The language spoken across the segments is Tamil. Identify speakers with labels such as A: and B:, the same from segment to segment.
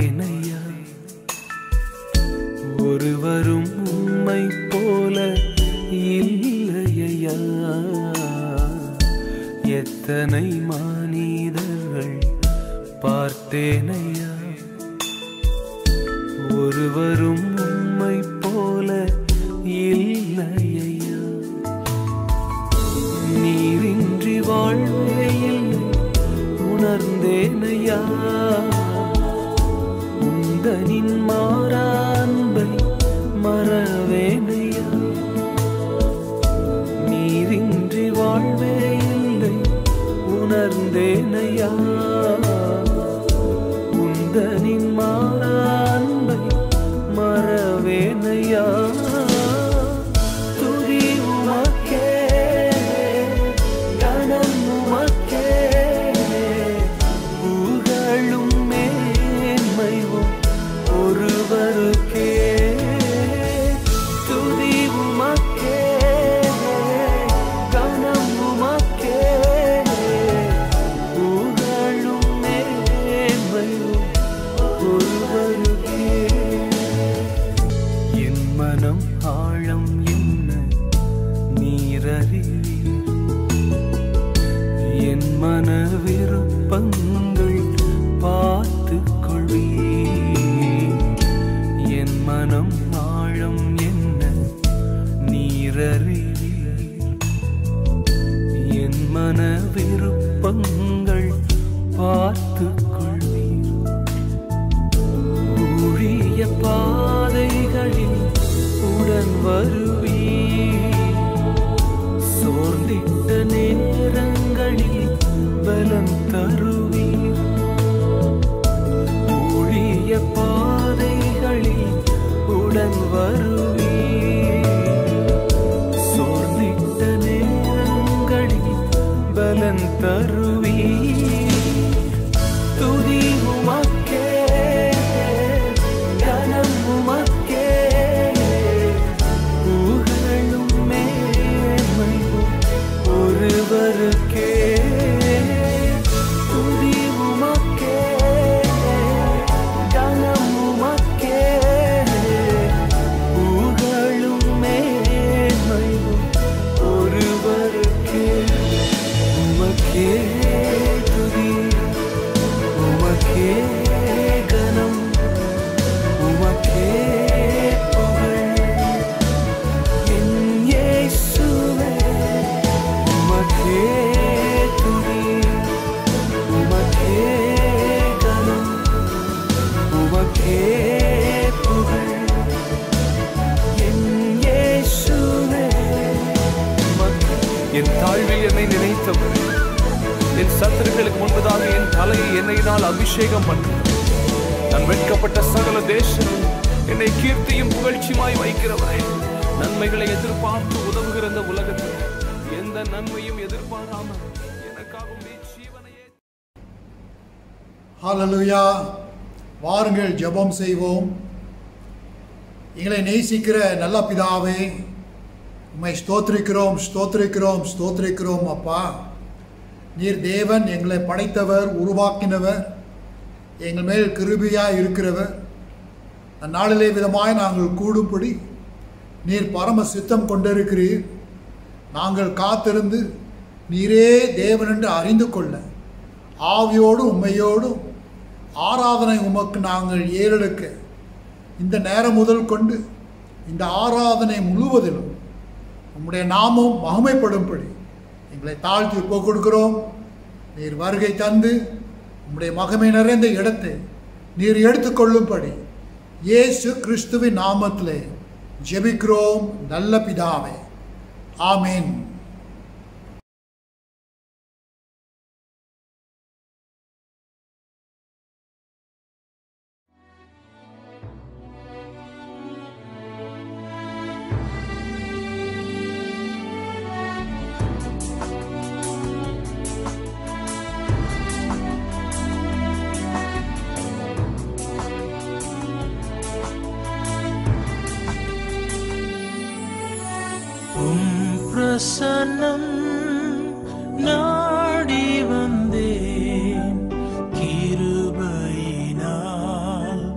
A: பார்த்தேனையா ஒருவரும் உம்மை போல இல்லையா எத்தனை மானிடர்கள் பார்த்தேனையா ஒருவரும் உம்மை போல இல்லையா நீரின்றி வாழ்வே இல்லை உணர்ந்தேனையா உந்தனின் மாறான்பை மறவேனையா நீரின்றி வாழ்வே இல்லை உணர்ந்தேனையா உந்தனின் மாறான்பை மறவேனையா துதி உமக்கே கணம் உமக்கே புகழும் மேன்மையும் ஒருவருக்கே துதி உமக்கே கணம் உமக்கே புகழும் மேன்மையும் ஒருவருக்கே என் மனம் ஆழம் என்ன நீரறிவீர் என் மன விருப்பங்கள் பார்த்து கொள்வீர் என் மனம் ஆழம் என்ன நீரறிவீர் என் மன விருப்பங்கள் பார்த்து கொள்வீர் ஊழிய பாதைகளில் உடன் வருவீர் சோர்ந்திட்ட நேரங்களில் பலம் தருவீர் ஊழிய பாதைகளில் உடன் வருவீர் சோர்ந்திட்ட நேரங்களில் பலன் தருவீர் துதி உமக்கே கனம் உமக்கே புகழும் மேன்மையும் ஒருவருக்கே துதி உமக்கே கனம் உமக்கே புகழும் மேன்மையும் ஒருவருக்கே உமக்கே துதி உமக்கே கனம் உமக்கே புகழ் என் இயேசுவே உமக்கே துதி உமக்கே கனம் உமக்கே புகழ் என் இயேசுவே உமக்கே
B: என் தாழ்வில் என்னை நினைத்தவர் என் சத்துருக்களுக்கு முன்பதாக என் தலையை எண்ணெயினால் அபிஷேகம் பண்ண நான் வெட்கப்பட்ட சகல தேசம் என்னை கீர்த்தியும் புகழ்ச்சியுமாய் வைக்கிறவரே நன்மைகளை எதிர்பார்த்து உதவுகிற இந்த உலகத்தில் எந்த நன்மையும் எதிர்பாராமல் எனக்காகவும் நீ ஜீவனையே
C: ஹalleluya வாருங்கள் ஜெபம் செய்வோம் எங்களை நேசிக்கிற நல்ல பிதாவே உம்மை ஸ்தோத்திரிக்கிறோம் ஸ்தோத்திரிக்கிறோம் ஸ்தோத்திரிக்கிறோம் அப்பா நீர் தேவன் எங்களை படைத்தவர் உருவாக்கினவர் எங்கள் மேல் கிருபியாய் இருக்கிறவர் அந்நாளிலே விதமாய் நாங்கள் கூடும்படி நீர் பரம சித்தம் கொண்டிருக்கிறீர் நாங்கள் காத்திருந்து நீரே தேவன் என்று அறிந்து கொள்ள ஆவியோடும் உண்மையோடும் ஆராதனை உமக்கு நாங்கள் ஏறெடுக்க இந்த நேரம் முதல் கொண்டு இந்த ஆராதனை முழுவதிலும் உம்முடைய நாமம் மகிமைப்படும்படி எங்களை தாழ்த்தி ஒப்புக் கொடுக்கிறோம் நீர் வருகை தந்து உம்முடைய மகிமை நிறைந்த இடத்தை நீர் எடுத்துக்கொள்ளும்படி இயேசு கிறிஸ்துவின் நாமத்திலே ஜெபிக்கிறோம் நல்ல பிதாவே ஆமென்
A: உம் பிரசன்னம் நாடி வந்தேன் கிருபையினால்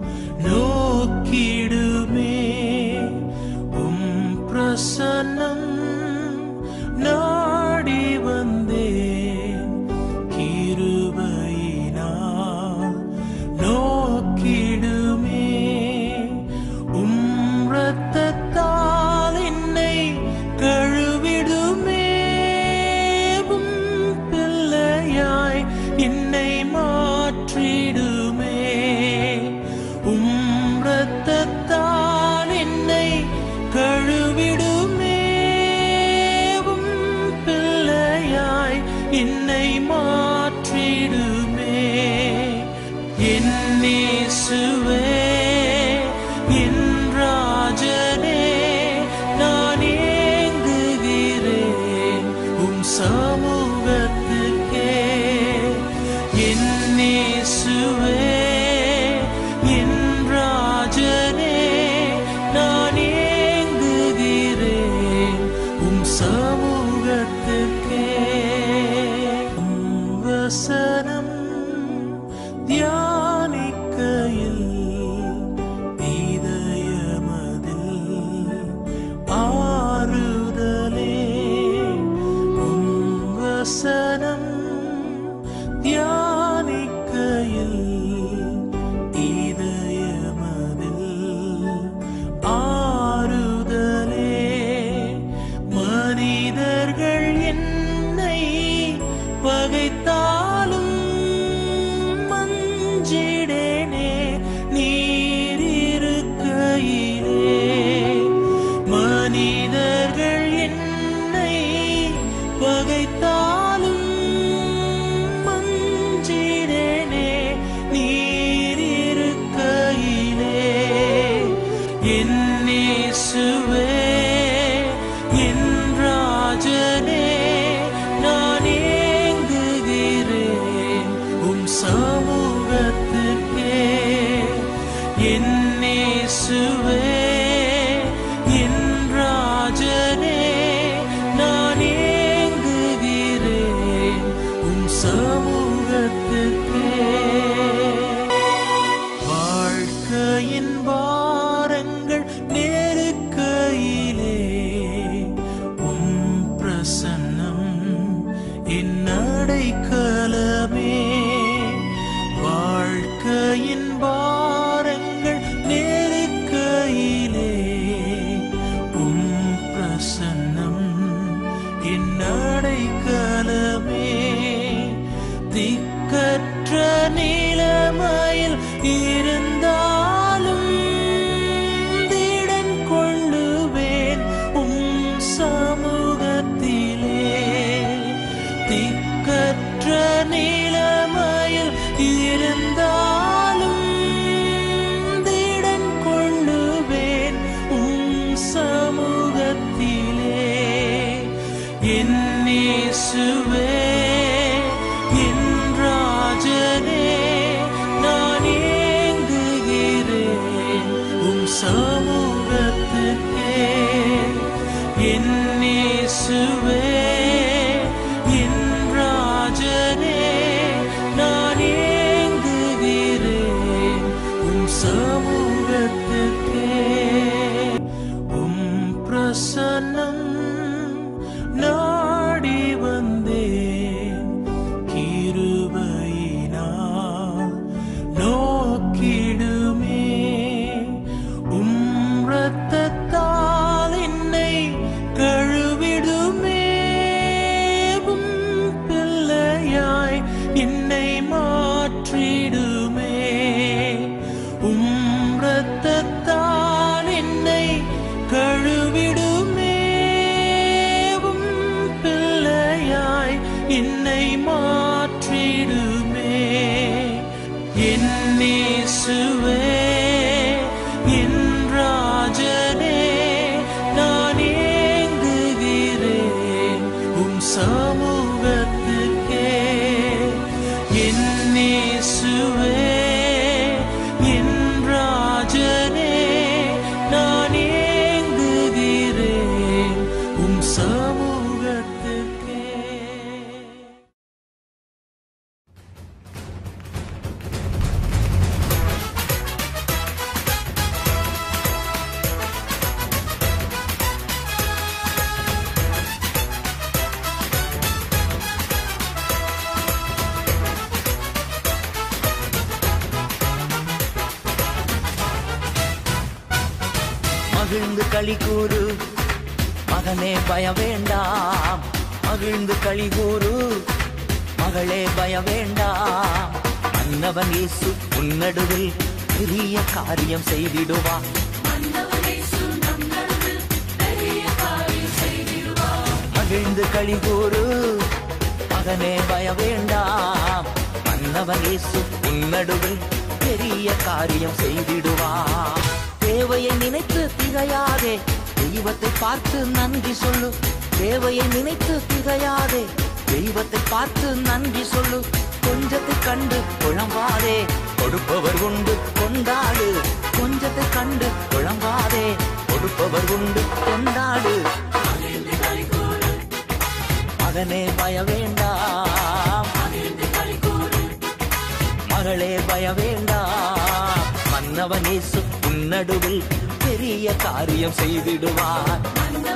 A: என்னேசுவே என் ராஜனே நான் ஏங்குகிறேன் உம் சமூகத்துக்கே வாழ்க்கையின் பாரங்கள் நெருக்கையிலே உம் பிரசன்னம் என் அடைக்கலமே வாழ்க்கையின் பாரங்கள் நெருக்கையிலே உம் பிரசன்னம் என் அடைக்கலமே திக்கற்ற நிலைமையில் இருந்தாலும் திடன் கொள்ளுவேன் உம் சமூகத்திலே திக்கற்ற நிலைமையில் இருந்தாலும் திடன் கொள்ளுவேன் உம் சமூகத்திலே என் இயேசுவே என் ராஜனே நான் ஏங்குகிறேன் உம் சமூகத்துக்கே என் இயேசுவே என் ராஜனே நான் ஏங்குகிறேன் உம் சமூகத்துக்கே உம் பிரசன்னம் நாடி வந்தேன் கிருபையினால் நோக்கிடுமே உம் இரத்தத்தால் என்னை கழுவிடுமே உம் பிள்ளையாய் என்னை மாற்றிடுமே உம் இரத்தத்தால் என்னை கழுவிடுமே உம் பிள்ளையாய் என்னை மாற்றிடுமே என் இயேசுவே என் ராஜனே நான் ஏங்குகிறேன் உம் சமூகத்துக்கே என் இயேசுவே என் ராஜனே நான் ஏங்குகிறேன் உம் சமூகத்துக்கே
D: மகிழ்ந்து களி கூறு மகனே பய வேண்டாம் மகிழ்ந்து களி கூறு மகளே பய வேண்டாம் மன்னவன் இயேசு உன்னடுவில் பெரிய காரியம் செய்திடுவா மகிழ்ந்து களி கூறு மகனே பய வேண்டாம் மன்னவன் இயேசு உன்னடுவில் பெரிய காரியம் செய்திடுவா தேவையை நினைத்து திகையாதே தெய்வத்தை பார்த்து நன்றி சொல்லு தேவையை நினைத்து திகையாதே தெய்வத்தை பார்த்து நன்றி சொல்லு கொஞ்சத்தை கண்டு குழம்பாதே கொடுப்பவர் உண்டு கொண்டாடு கொஞ்சத்தை கண்டு குழம்பாதே கொடுப்பவர் உண்டு கொண்டாடு மகனே பய வேண்டாம் மகளே பய வேண்டாம் மன்னவன் இயேசு உன்னடுவில் பெரிய காரியம் செய்திடுவார்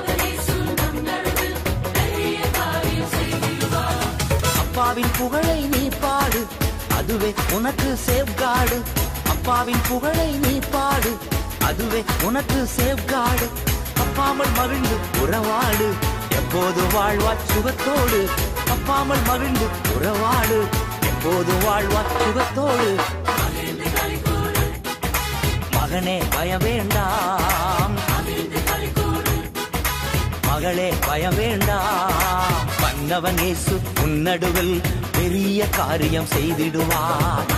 D: அப்பாவின் புகழை நீ பாடு அதுவே உனக்கு சேவ்காடு அப்பாவின் புகழை நீ பாடு அதுவே உனக்கு சேவ்காடு அப்பாமல் மகிழ்ந்து உறவாடு எப்போது வாழ்வார் சுகத்தோடு அப்பாமல் மகிழ்ந்து உறவாடு எப்போது வாழ்வார் சுகத்தோடு மகனே பய வேண்டாம் மகளே பய வேண்டாம் மன்னவன் இயேசு உன்னடுவில் பெரிய காரியம் செய்திடுவார்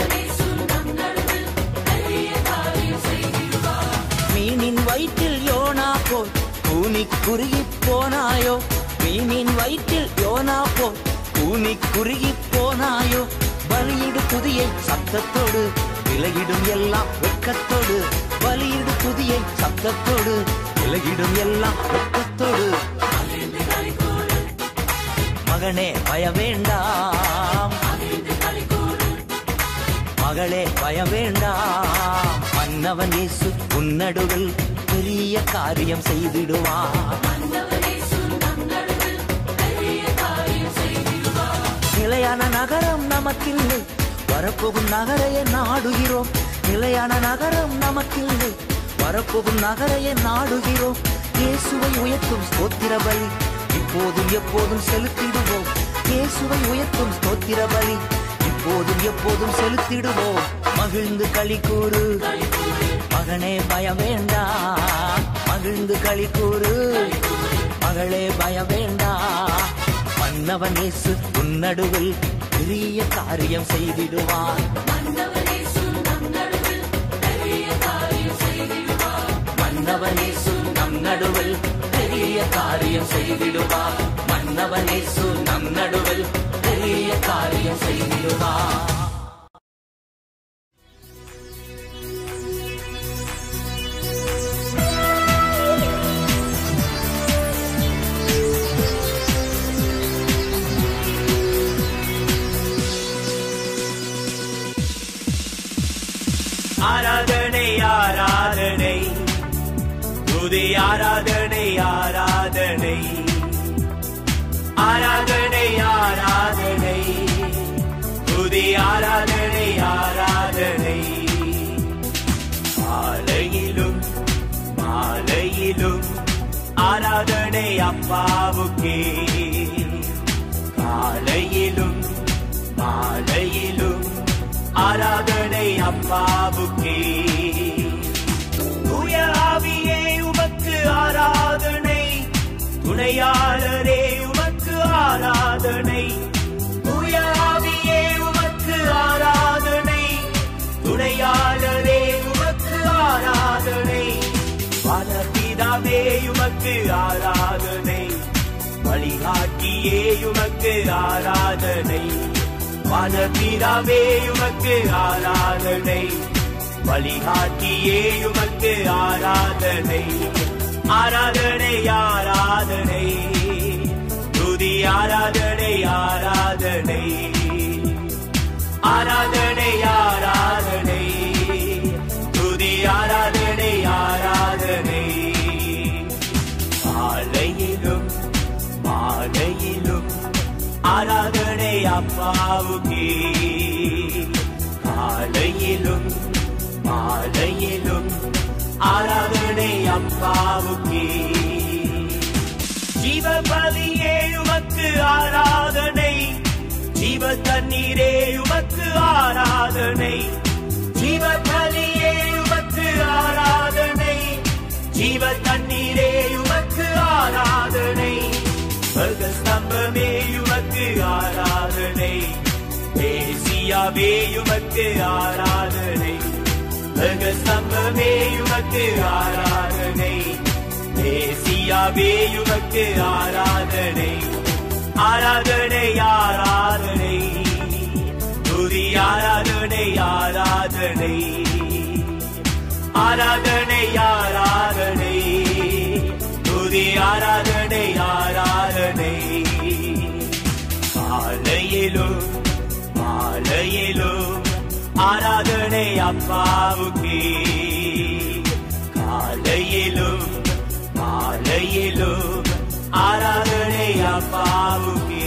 D: மீனின் வயிற்றில் யோனா போல் கூனி குறுகி போனாயோ மீனின் வயிற்றில் யோனா போல் கூனி குறுகி போனாயோ பலியிடு துதியை சத்தத்தோடு விலகிடும் எல்லாம் வெட்கத்தோடு பலியிடு துதியை சப்தத்தோடு விலகிடும் எல்லாம் வெட்கத்தோடு மகனே பய வேண்டாம் மகளே பய வேண்டாம் மன்னவன் இயேசு உன்னடுவில் பெரிய காரியம் செய்திடுவான் நிலையான நகரம் நமக்கில்லை வரப்போகும் நகரையே நாடுகிறோம் நிலையான நகரம் நமக்கில்லை வரப்போகும் நகரையே நாடுகிறோம் இயேசுவை உயர்த்தும் ஸ்தோத்திர பலி இப்போதும் எப்போதும் செலுத்திடுவோம் இயேசுவை உயர்த்தும் ஸ்தோத்திர பலி இப்போதும் எப்போதும் செலுத்திடுவோம் மகிழ்ந்து களி கூறு மகனே பயம் வேண்டாம் மகிழ்ந்து களி கூறு மகளே பயம் வேண்டாம் மன்னவன் இயேசு உன்னடுவில் பெரிய காரியம் செய்திடுவான் மன்னவன் இயேசு நம் நடுவில் பெரிய காரியம் செய்திடுவான் மன்னவன் இயேசு நம் நடுவில் பெரிய காரியம் செய்திடுவான்
A: ஆராதனை ஆராதனை துதி ஆராதனை ஆராதனை ஆராதனை ஆராதனை துதி ஆராதனை ஆராதனை மாலையிலும் மாலையிலும் ஆராதனை அப்பாவுக்கே காலையிலும் மாலையிலும் ஆராதனை அப்பாவுக்கே தூய ஆவியே உமக்கு ஆராதனை துணையாளரே உமக்கு ஆராதனை தூய ஆவியே உமக்கு ஆராதனை துணையாளரே உமக்கு ஆராதனை பலபிதாவே உமக்கு ஆராதனை வழிகாட்டியே உமக்கு ஆராதனை பலபிதாவே உமக்கு ஆராதனை வழிகாட்டியே உமக்கு ஆராதனை ஆராதனை ஆராதனை துதி ஆராதனை ஆராதனை ஆராதனை ஆராதனை துதி ஆராதனை ஆராதனை மாலையிலும் மாலையிலும் ஆராதனை அப்பாவுக்கே காலையிலும் மாலையிலும் ஆராதனை அப்பாவுக்கே ஜீவ பலியே உமக்கு ஆராதனை ஜீவ தண்ணீரே உமக்கு ஆராதனை ஜீவ பலியே உமக்கு ஆராதனை ஜீவ தண்ணீரே உமக்கு ஆராதனை ஸ்வர்க ஸ்தம்பமே உமக்கு ஆராதனை தேசியாவே உமக்கு ஆராதனை ஸ்வர்க ஸ்தம்பமே உமக்கு ஆராதனை தேசியாவே உமக்கு ஆராதனை ஆராதனை ஆராதனை துதி ஆராதனை ஆராதனை ஆராதனை ஆராதனை துதி ஆராதனை ஆராதனை காலையிலும் மாலையிலும் ஆராதனை அப்பாவுக்கே காலையிலும் மாலையிலும் ஆராதனை அப்பாவுக்கே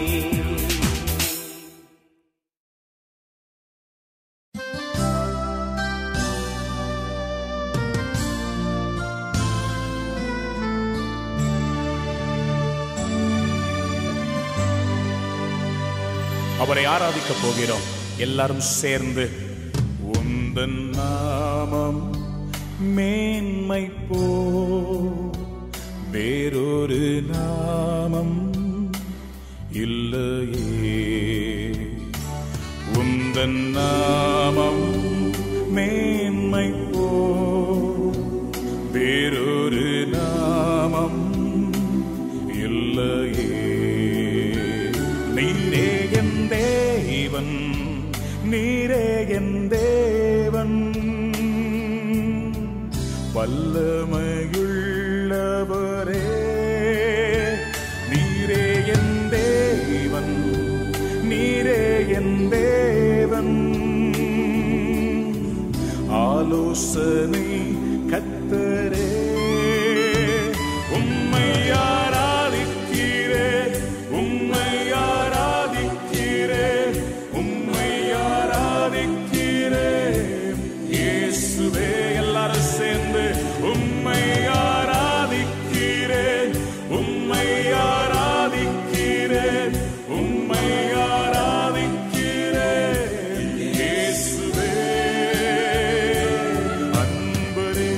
B: அவரை ஆராதிக்க போகிறோம் எல்லாரும் சேர்ந்து உந்தன் நாமம் மேன்மை போ வேறொரு நாமம் இல்லையே உந்தன் நாமம் மேன்மை போ வேறொரு நாமம் இல்லையே நீரே என் தேவன் நீரே என் தேவன்
E: வல்லமையுள்ளவரே நீரே என் தேவன் நீரே என் தேவன் ஆலோசனை கத்தரே உம்மை ஆராதிக்கிறே உம்மை ஆராதிக்கிறே உம்மை ஆராதிக்கிறே இயேசுவே எல்லாரும் சேர்ந்து உம்மை ஆராதிக்கிறேன் உம்மை ஆராதிக்கிறேன் உம்மை ஆராதிக்கிறேன் இயேசுவே அன்பரே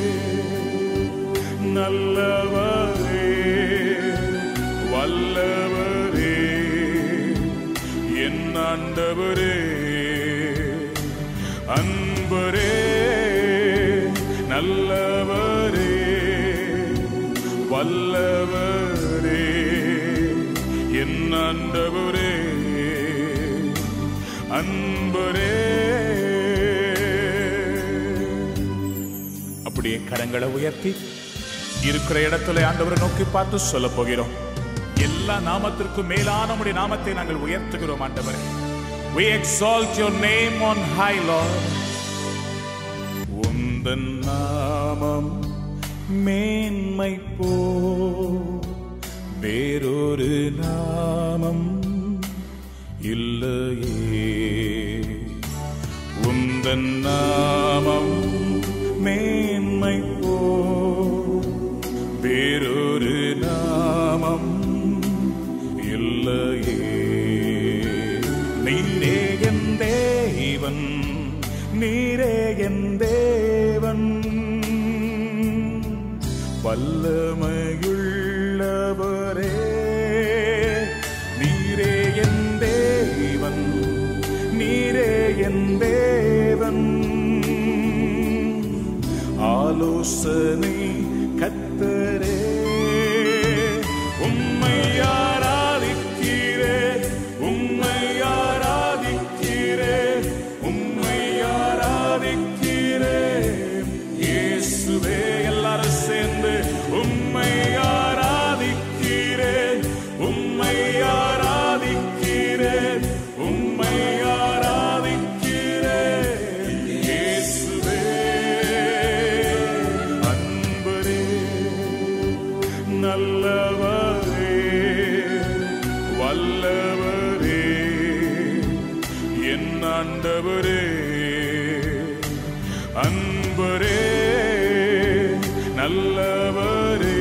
E: நல்லவரே வல்லவரே என் ஆண்டவரே அன்பரே நல்லவரே வல்லவரே என் ஆண்டவரே அன்பரே அப்படியே கரங்களை உயர்த்தி இருக்கிற இடத்துல ஆண்டவரை நோக்கி பார்த்து சொல்ல போகிறோம் எல்லா நாமத்திற்கும் மேலான உம்முடைய நாமத்தை நாங்கள் உயர்த்துகிறோம் ஆண்டவரே we exalt your name on high lord உந்தன் நாமம் மேன்மை போ வேறொரு நாமம் இல்லையே உந்தன் நாமம் மேன்மை போ வேறொரு நாமம் இல்லையே நீரே என் தேவன் நீரே என் தேவன் வல்லமையுள்ளவரே நீரே என் தேவன் நீரே என் தேவன் ஆலோசனை கத்தரே உம்மை ஆராதிக்கிறே உம்மை ஆராதிக்கிறே உம்மை ஆராதிக்கிறே இயேசுவே எல்லாரும் சேர்ந்து உம்மை ஆராதிக்கிறேன் உம்மை ஆராதிக்கிறேன் உம்மை ஆராதிக்கிறேன் இயேசுவே அன்பரே நல்லவரே வல்லவரே என் ஆண்டவரே அன்பரே நல்லவரே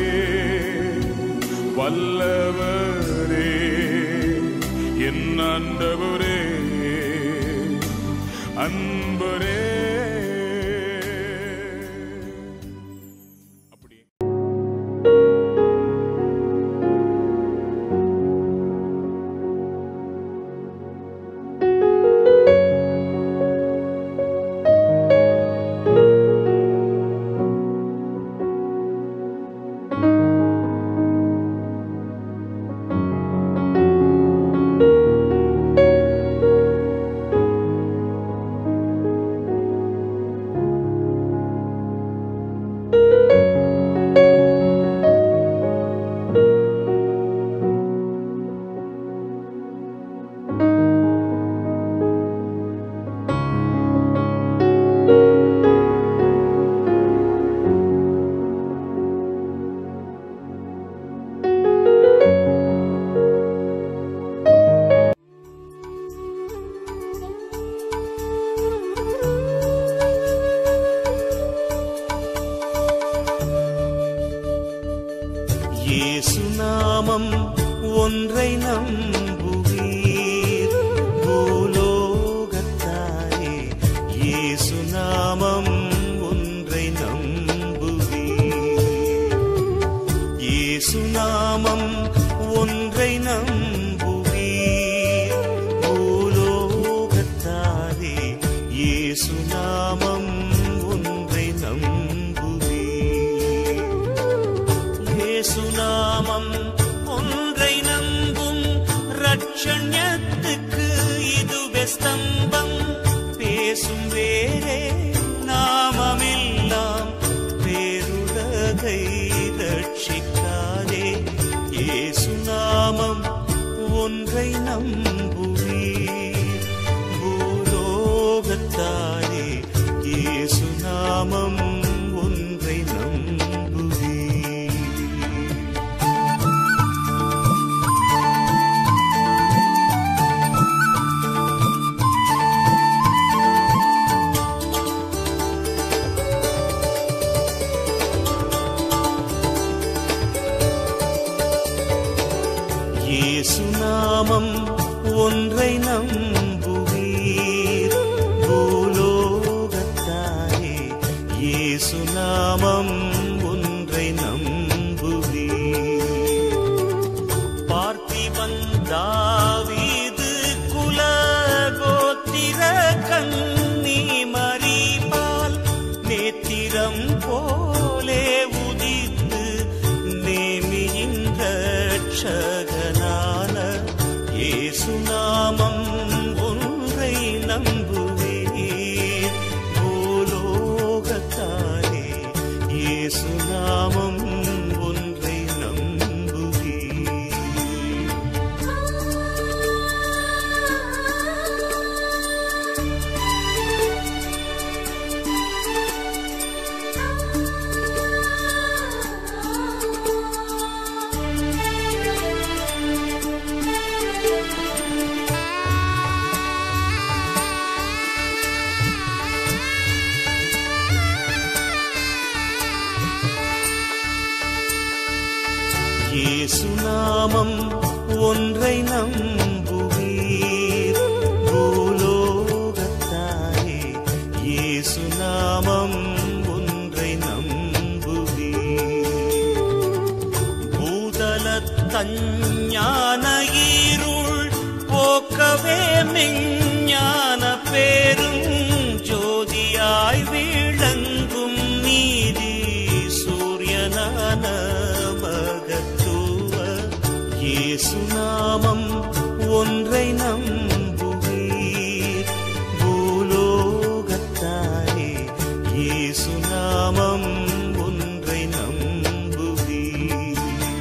E: வல்லவரே என் ஆண்டவரே அன்பரே அப்படியே
A: இயேசு நாமம் ஒன்றை நம்புவீர் பூலோகத்தாரே இயேசு நாமம் ஒன்றை நம்புவீர் இயேசு நாமம் ஒன்றை நம்புவீர் பூலோகத்தாரே இயேசு நாமம் ஒன்றை நம்புவீர் இயேசுநாமம் ஒன்றை நம்பும் நாமம் ஒன்றை நம்புவே இயேசு நாமம் ஒன்றை நம்புவீர் பூலோகத்தாரே இயேசு நாமம் ஒன்றை நம்புவீர் பார்த்திபன் தாவீது குலகோத்திர கன்னி மறிபால் நேத்திரம் போலே உதித்து நேமியின் ரட்சகனான இயேசு நாமம் ஒன்றை நம்புவீர் பூலோகத்தாரே இயேசு நாமம் ஒன்றை நம்புவீர் இயேசு நாமம் ஒன்றை நம்புவீர் பூலோகத்தாரே இயேசு நாமம் ஒன்றை நம்புவீர் பூதலத் தஞ்ஞான இருள் போக்கவே மெஞ்ஞான பேரும் ஜோதியாய் விளங்கும் நீதி சூரியனான மகத்துவ இயேசு நாமம் ஒன்றை நம்புவீர் பூலோகத்தாரே இயேசு நாமம் ஒன்றை நம்புவீர்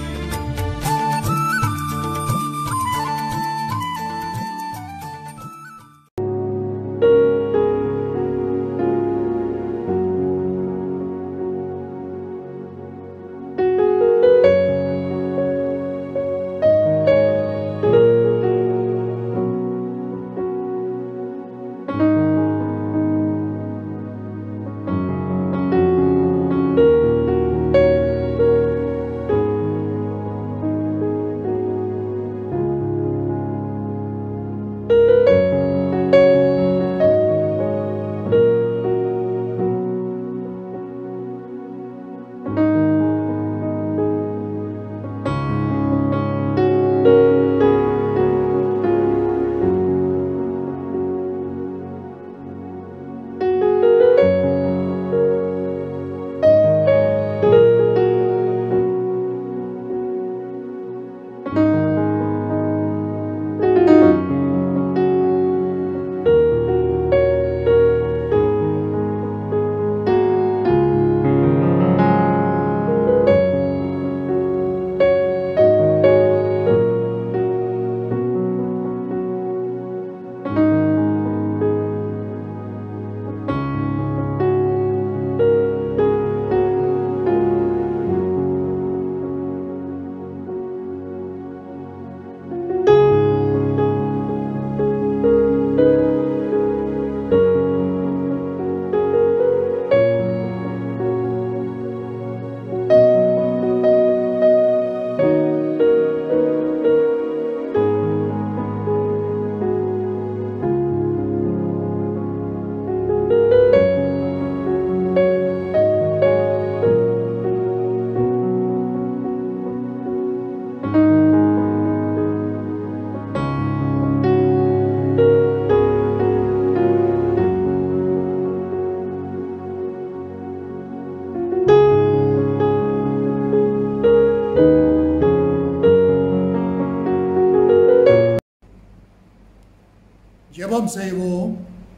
C: ஜெபம் செய்வோம்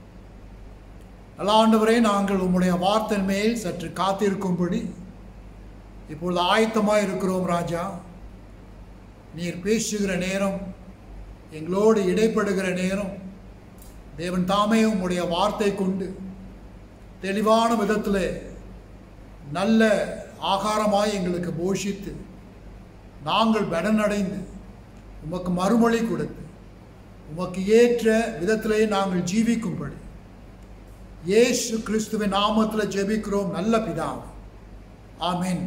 C: நல்ல ஆண்டவரே நாங்கள் உம்முடைய வார்த்தை மேல் சற்று காத்திருக்கும்படி இப்பொழுது ஆயத்தமாக இருக்கிறோம் ராஜா நீர் பேசுகிற நேரம் எங்களோடு இடைப்படுகிற நேரம் தேவன் தாமே உம்முடைய வார்த்தை கொண்டு தெளிவான விதத்தில் நல்ல ஆகாரமாய் எங்களுக்கு போஷித்து நாங்கள் பலனடைந்து உமக்கு மறுமொழி கொடுத்து உமக்கு ஏற்ற விதத்திலே நாங்கள் ஜீவிக்கும்படி இயேசு கிறிஸ்துவின் நாமத்தில் ஜெபிக்கிறோம் நல்ல பிதாவே ஆமென்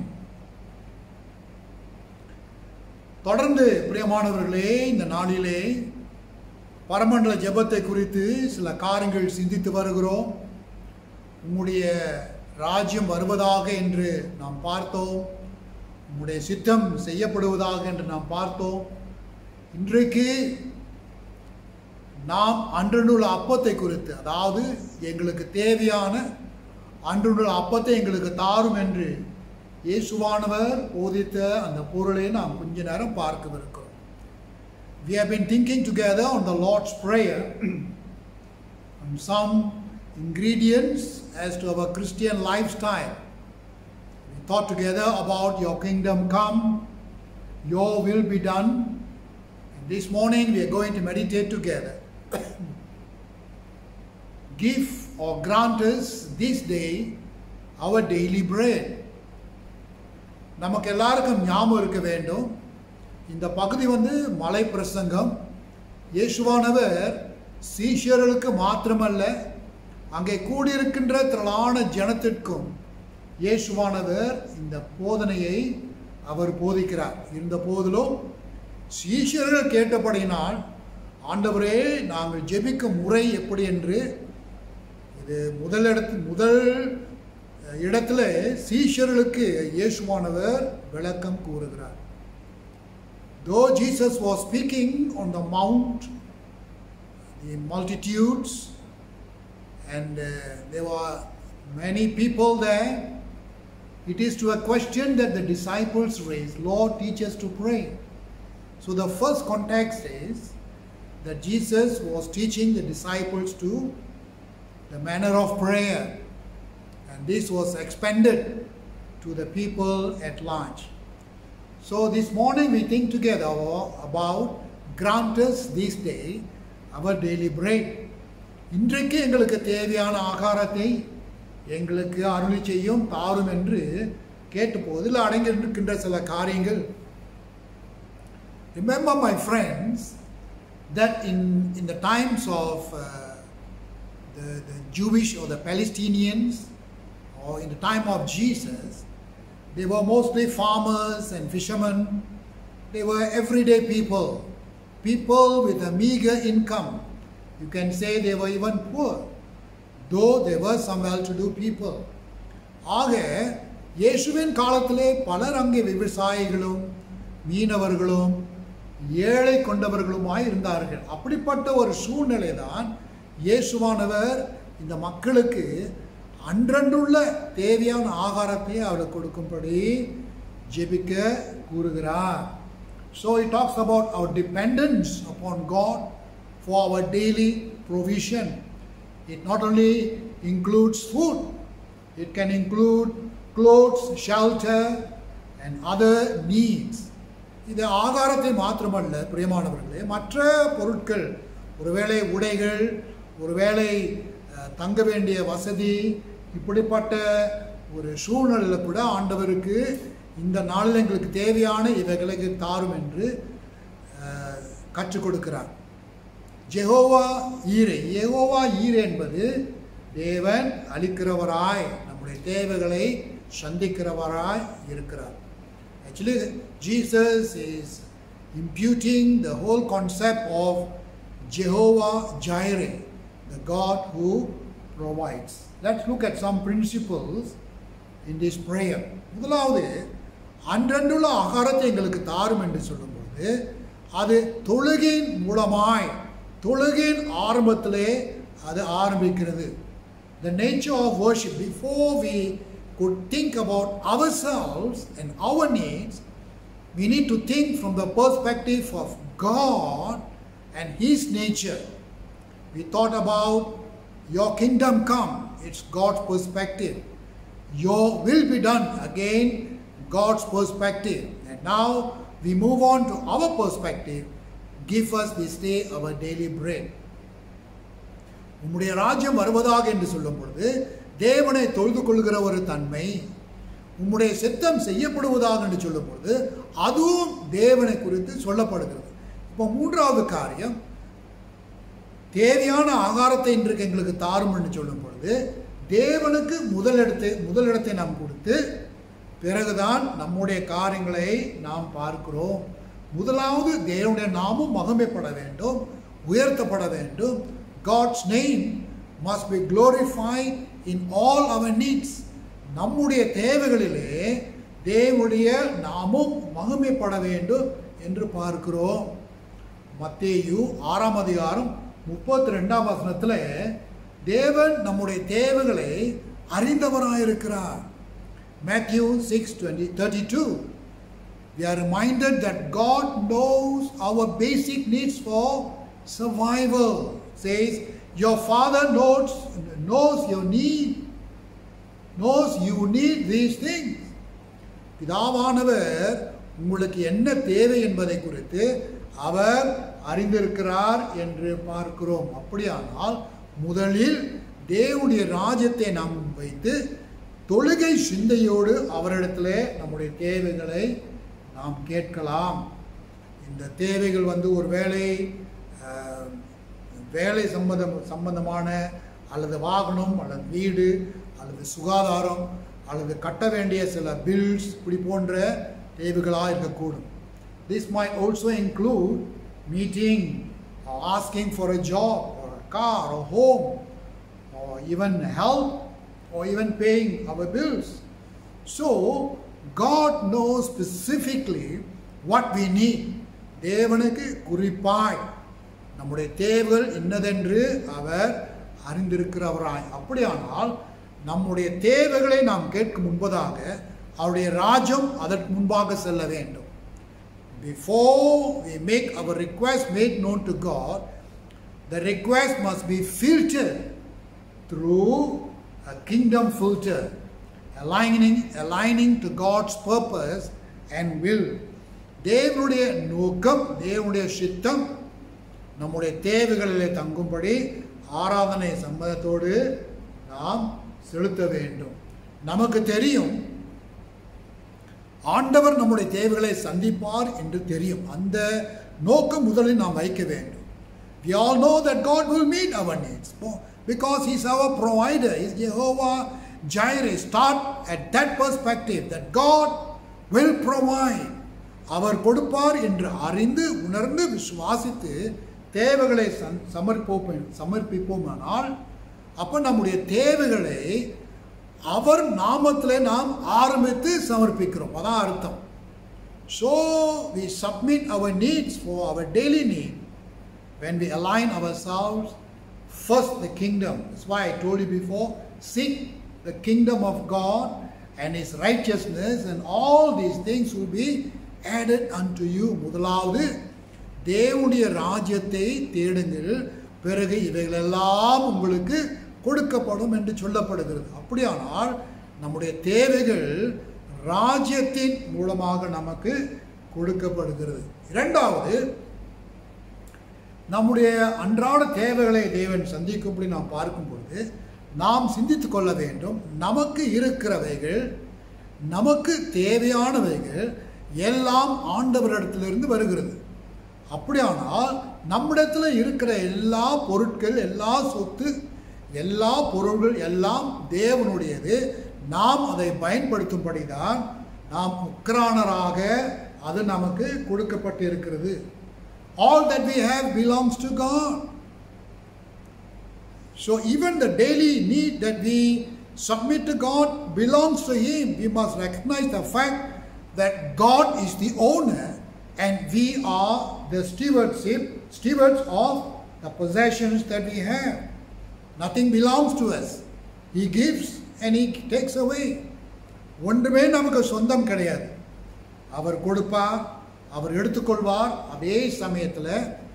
C: தொடர்ந்து பிரியமானவர்களே இந்த நாளிலே பரமண்டல ஜெபத்தை குறித்து சில காரியங்கள் சிந்தித்து வருகிறோம் உம்முடைய ராஜ்யம் வருவதாக என்று நாம் பார்த்தோம் உம்முடைய சித்தம் செய்யப்படுவதாக என்று நாம் பார்த்தோம் இன்றைக்கு நாம் அன்றுள்ள அப்பத்தை குறித்து அதாவது எங்களுக்கு தேவையான அன்றுள்ள அப்பத்தை எங்களுக்கு தாரும் என்று இயேசுவானவர் போதித்த அந்த பொருளை நாம் கொஞ்ச நேரம் பார்க்கவிருக்கிறோம் We have been thinking together on the Lord's Prayer on some ingredients as to our Christian lifestyle. We thought together about your kingdom come, your will be done. And this morning we are going to meditate together. Give or grant us this day our daily bread. நமக்கு எல்லாருக்கும் ஞாபகம் இருக்க வேண்டும் இந்த பகுதி வந்து மலை பிரசங்கம் இயேசுவானவர் சீஷர்களுக்கு மாத்திரமல்ல அங்கே கூடியிருக்கின்ற திரளான ஜனத்திற்கும் இயேசுவானவர் இந்த போதனையை அவர் போதிக்கிறார் இருந்த போதிலும் சீஷர்கள் கேட்டபடியினால் ஆண்டவரே நாங்கள் ஜெபிக்கும் முறை எப்படி என்று இது முதல் இடத்து முதல் இடத்துல சீஷர்களுக்கு இயேசுவானவர் விளக்கம் கூறுகிறார் Though Jesus was speaking on the mount, the multitudes, and uh, there were many people there, it is to a question that the disciples raised Lord, teach us to pray. So the first context is that Jesus was teaching the disciples to the manner of prayer, and this was expanded to the people at large. So this morning we think together about grant us this day our daily bread. இன்றைக்கு எங்களுக்கு தேவையான ஆகாரத்தை எங்களுக்கு அருளி செய்யும் தாரும் என்று கேட்டபோது இதில் அடங்கியிருக்கின்ற சில காரியங்கள் Remember, my friends, that in, in the times of uh, the, the Jewish or the Palestinians, or in the time of Jesus, they were mostly farmers and fishermen. They were everyday people, people with a meager income. You can say they were even poor, though they were some well to do people. ஆக இயேசுவின் காலத்திலே பலர் அங்கே விவசாயிகளும் மீனவர்களும் ஏழை கொண்டவர்களுமாய் இருந்தார்கள் அப்படிப்பட்ட ஒரு சூழ்நிலை தான் இயேசுவானவர் இந்த மக்களுக்கு அன்றன்றுள்ள தேவையான ஆகாரத்தை அவர்களுக்கு கொடுக்கும்படி ஜெபிக்க கூறுகிறார் so it talks about our dependence upon God for our daily provision it not only includes food it can include clothes, shelter, and other needs. இது ஆகாரத்தை மாத்திரமல்ல பிரியமானவர்களே மற்ற பொருட்கள் ஒருவேளை உடைகள் ஒருவேளை அஹ், தங்க வேண்டிய வசதி இப்படிப்பட்ட ஒரு சூழ்நிலையில் கூட ஆண்டவருக்கு இந்த நாளில் எங்களுக்கு தேவையான இவைகளுக்கு தாரும் என்று அஹ், கற்றுக் கொடுக்கிறார் ஜெகோவா ஈரே யெகோவா ஈரே என்பது தேவன் அளிக்கிறவராய் நம்முடைய தேவைகளை சந்திக்கிறவராய் இருக்கிறார் actually Jesus is imputing the whole concept of Jehovah Jireh, the God who provides. Let's look at some principles in this prayer. முதலாவது அன்றன்றுள்ள ஆகாரத்தை எங்களுக்கு தாரும் என்று சொல்லும்போது அது தொழுகையின் மூலமாய் தொழுகையின் ஆரம்பத்திலே அது ஆரம்பிக்கிறது the nature of worship before we could think about ourselves and our needs we need to think from the perspective of God and His nature. We thought about your kingdom come, it's God's perspective. Your will be done, again, God's perspective. And now we move on to our perspective. Give us this day our daily bread. உம்முடைய ராஜ்யம் வருவதாக என்று சொல்லும் பொழுது தேவனை தொழுது கொள்கிற ஒரு தன்மை உம்முடைய சித்தம் செய்யப்படுவதாக என்று சொல்லும் பொழுது அதுவும் தேவனை குறித்து சொல்லப்படுகிறது இப்போ மூன்றாவது காரியம் தேவையான ஆகாரத்தை இன்றைக்கு எங்களுக்கு தாரும் என்று சொல்லும் பொழுது தேவனுக்கு முதலிடத்தை முதலிடத்தை நாம் கொடுத்து பிறகுதான் நம்முடைய காரியங்களை நாம் பார்க்கிறோம் முதலாவது தேவனுடைய நாமும் மகிமைப்பட வேண்டும் உயர்த்தப்பட வேண்டும் God's name must be glorified in all our needs நம்முடைய தேவைகளிலே தேவனுடைய நாமும் மகிமைப்பட வேண்டும் என்று பார்க்கிறோம் மத்தேயு ஆறாம் அதிகாரம் முப்பத்தி ரெண்டாம் வசனத்தில் தேவன் நம்முடைய தேவைகளை அறிந்தவராயிருக்கிறார் Matthew six twenty thirty two we are reminded that God knows our basic needs for survival. Says, Your Father knows, knows your need, knows you need these things. பிதாவானவர் உங்களுக்கு என்ன தேவை என்பதை குறித்து அவர் அறிந்திருக்கிறார் என்று பார்க்கிறோம் அப்படியானால் முதலில் தேவனுடைய ராஜ்யத்தை நாம் வைத்து தொழுகை சிந்தையோடு அவரிடத்திலே நம்முடைய தேவைகளை நாம் கேட்கலாம் இந்த தேவைகள் வந்து ஒரு வேலை அஹ், வேலை சம்பந்தம் சம்பந்தமான அல்லது வாகனம் அல்லது வீடு அல்லது சுகாதாரம் அல்லது கட்ட வேண்டிய சில பில்ஸ் இப்படி போன்ற தேவைகளாக இருக்கக்கூடும் this may also include meeting asking for a job ஒரு கார் ஒரு home or even help or even paying our bills. So, God knows specifically what we need. தேவனுக்கு குறிப்பாய் நம்முடைய தேவைகள் இன்னதென்று அவர் அறிந்திருக்கிறவராய் அப்படியானால் நம்முடைய தேவைகளை நாம் கேட்கும் முன்பதாக அவருடைய ராஜ்யம் அதற்கு முன்பாக செல்ல வேண்டும் before we make our request made known to God, the request must be filtered through a kingdom filter, aligning, aligning to God's purpose and will. தேவனுடைய நோக்கம் தேவனுடைய சித்தம் நம்முடைய தேவைகளிலே தங்கும்படி ஆராதனை சம்மதத்தோடு நாம் செலுத்த வேண்டும் நமக்கு தெரியும் ஆண்டவர் நம்முடைய தேவைகளை சந்திப்பார் என்று தெரியும் அந்த நோக்கம் முதலில் நாம் வைக்க வேண்டும் we all know that god will meet our needs because he's our provider he's jehovah jireh start at that perspective that god will provide அவர் கொடுப்பார் என்று அறிந்து உணர்ந்து விசுவாசித்து தேவைகளை சம்- சமர்ப்பிப்போம் சமர்ப்பிப்போமானால் அப்போ நம்முடைய தேவைகளை அவர் நாமத்திலே நாம் ஆரம்பித்து சமர்ப்பிக்கிறோம் அதான் அர்த்தம் so we submit our needs for our daily need when we align ourselves first the kingdom that's why i told you before seek the kingdom of god and his righteousness and all these things will be added unto you முதலாவது தேவனுடைய ராஜ்யத்தை தேடுங்கள் பிறகு இவைகளெல்லாம் உங்களுக்கு கொடுக்கப்படும் என்று சொல்லப்படுகிறது அப்படியானால் நம்முடைய தேவைகள் ராஜ்யத்தின் மூலமாக நமக்கு கொடுக்கப்படுகிறது இரண்டாவது நம்முடைய அன்றாட தேவைகளை தேவன் சந்திக்கும்படி நாம் பார்க்கும் பொழுது நாம் சிந்தித்துக் கொள்ள வேண்டும் நமக்கு இருக்கிறவைகள் நமக்கு தேவையானவைகள் எல்லாம் ஆண்டவரிடத்திலிருந்து வருகிறது அப்படியானால் நம்மிடத்தில் இருக்கிற எல்லா பொருட்கள் எல்லா சொத்து எல்லா பொருள்கள் எல்லாம் தேவனுடையது நாம் அதை பயன்படுத்தும்படி தான் நாம் உக்ரானராக அது நமக்கு கொடுக்கப்பட்டு இருக்கிறது all that we have belongs to God. So even the daily need that we submit to God belongs to Him. We must recognize the fact that God is the owner and we are the stewardship, stewards of the possessions that we have. Nothing belongs to us. He gives and He takes away. ஒன்றுமே நமக்கு சொந்தம் கிடையாது அவர் கொடுப்பார் அவர் எடுத்துக்கொள்வார் அதே சமயத்தில்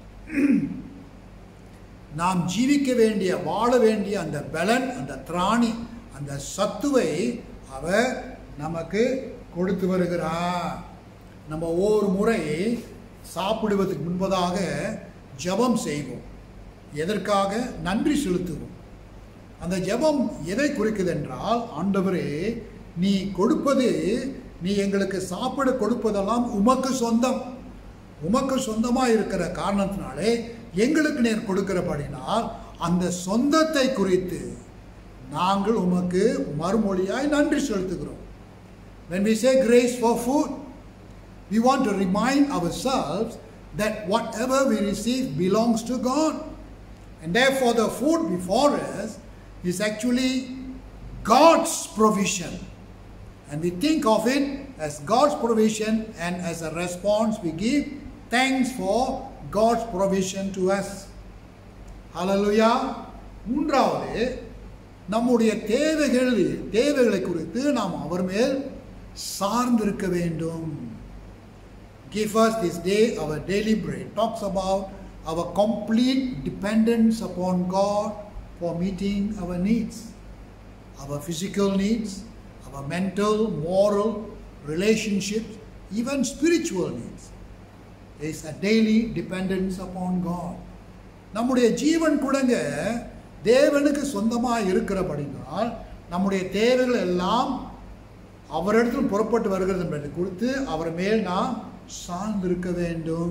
C: நாம் ஜீவிக்க வேண்டிய வாழ வேண்டிய அந்த பலன் அந்த திராணி அந்த சத்துவை அவர் நமக்கு கொடுத்து வருகிறார் நம்ம ஒவ்வொரு முறை சாப்பிடுவதற்கு முன்பதாக ஜெபம் செய்வோம் எதற்காக நன்றி செலுத்துவோம் அந்த ஜெபம் எதை குறிக்குது என்றால் ஆண்டவரே நீ கொடுப்பது நீ எங்களுக்கு சாப்பிட கொடுப்பதெல்லாம் உமக்கு சொந்தம் உமக்கு சொந்தமாக இருக்கிற காரணத்தினாலே எங்களுக்கு நேர் கொடுக்கிறபடினால் அந்த சொந்தத்தை குறித்து நாங்கள் உமக்கு மறுமொழியாய் நன்றி செலுத்துகிறோம் When we say grace for food, we want to remind ourselves that whatever we receive belongs to God. And therefore, the food before us is actually God's provision. And we think of it as God's provision, and as a response, we give thanks for God's provision to us. Hallelujah. மூன்றாவது நம்முடைய தேவைகள் தேவைகளை குறித்து நாம் அவர் மேல் சார்ந்திருக்க வேண்டும் Give us this day our daily bread. Talks about our complete dependence upon God for meeting our needs, our physical needs, our mental, moral, relationships, even spiritual needs. There is a daily dependence upon God. நம்முடைய ஜீவன் கூடங்க தேவனுக்கு சொந்தமாக இருக்கிறபடினால் நம்முடைய தேவைகள் எல்லாம் அவரிடத்தில் புறப்பட்டு வருகிறது என்பதை குறித்து அவர் மேல் நாம் சார்ந்திருக்க வேண்டும்